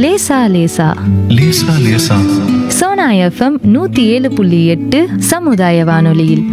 லேசா லேசா லேசா லேசா சோனா எஃப்எம் நூத்தி ஏழு புள்ளி எட்டு சமுதாய வானொலியில்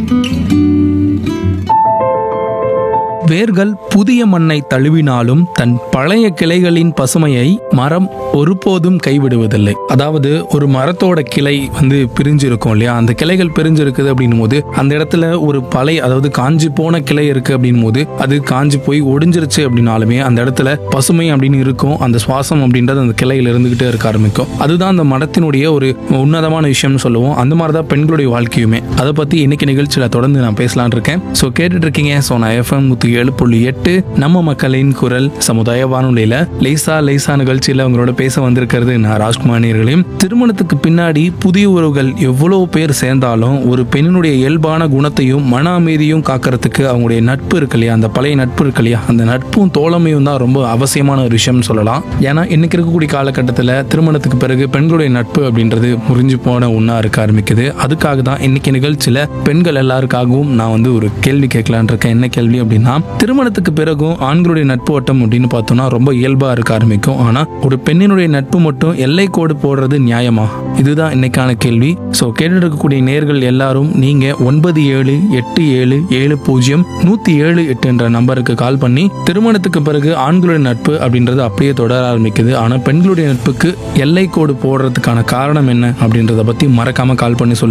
வேர்கள் புதிய மண்ணை தழுவினாலும் தன் பழைய கிளைகளின் பசுமையை மரம் ஒருபோதும் கைவிடுவதில்லை அதாவது ஒரு மரத்தோட கிளை வந்து பிரிஞ்சு இருக்கும் இல்லையா அந்த கிளைகள் பிரிஞ்சு இருக்குது அப்படின்னும் போது அந்த இடத்துல ஒரு பழைய அதாவது காஞ்சி போன கிளை இருக்கு அப்படின்னும் போது அது காஞ்சி போய் ஒடிஞ்சிருச்சு அப்படின்னாலுமே அந்த இடத்துல பசுமை அப்படின்னு இருக்கும் அந்த சுவாசம் அப்படின்றது அந்த கிளையில இருந்துகிட்டே இருக்க ஆரம்பிக்கும் அதுதான் அந்த மரத்தினுடைய ஒரு உன்னதமான விஷயம்னு சொல்லுவோம் அந்த மாதிரி தான் பெண்களுடைய வாழ்க்கையுமே அதை பத்தி இன்னைக்கு நிகழ்ச்சியில தொடர்ந்து நான் பேசலாம்னு இருக்கேன் ஸோ கேட்டுட்டு இருக்கீங்க ஸோ நான் எஃப்எம் நூத்தி ஏழு புள்ளி எட்டு நம்ம மக்களின் குரல் சமுதாய வானொலியில லேசா லேசா நிகழ்ச்சியில உங்களோட பேச வந்திருக்கிறது நான் ராஜ்குமார் நேர்களையும் திருமணத்துக்கு பின்னாடி புதிய உறவுகள் எவ்வளவு பேர் சேர்ந்தாலும் ஒரு பெண்ணினுடைய இயல்பான குணத்தையும் மன அமைதியும் காக்கிறதுக்கு அவங்களுடைய நட்பு இருக்கு இல்லையா அந்த பழைய நட்பு இருக்கு இல்லையா அந்த நட்பும் தோழமையும் தான் ரொம்ப அவசியமான ஒரு விஷயம்னு சொல்லலாம் ஏன்னா இன்னைக்கு இருக்கக்கூடிய காலகட்டத்தில் திருமணத்துக்கு பிறகு பெண்களுடைய நட்பு அப்படின்றது முறிஞ்சு போன ஒன்றா இருக்க ஆரம்பிக்குது அதுக்காக தான் இன்னைக்கு நிகழ்ச்சியில் பெண்கள் எல்லாருக்காகவும் நான் வந்து ஒரு கேள்வி கேட்கலான் இருக்கேன் என்ன கேள்வி அப்படின்னா திருமணத்துக்கு பிறகும் ஆண்களுடைய நட்பு வட்டம் அப்படின்னு பார்த்தோம்னா ரொம்ப இயல்பாக இருக்க ஆரம்பிக்கும் ஆனால் ஒரு பெண்ணினுடைய நட்பு மட்டும் எல்லை கோடு போடுறது நியாயமா இதுதான் இன்னைக்கான கேள்வி ஸோ கேட்டுட்டு இருக்கக்கூடிய நேர்கள் எல்லாரும் நீங்க ஒன்பது ஏழு எட்டு ஏழு ஏழு பூஜ்ஜியம் நூத்தி ஏழு எட்டு என்ற நம்பருக்கு கால் பண்ணி திருமணத்துக்கு பிறகு ஆண்களுடைய நட்பு அப்படின்றது அப்படியே தொடர ஆரம்பிக்குது ஆனால் பெண்களுடைய நட்புக்கு எல்லை கோடு போடுறதுக்கான காரணம் என்ன அப்படின்றத பத்தி மறக்காம கால் பண்ணி சொல்லுங்க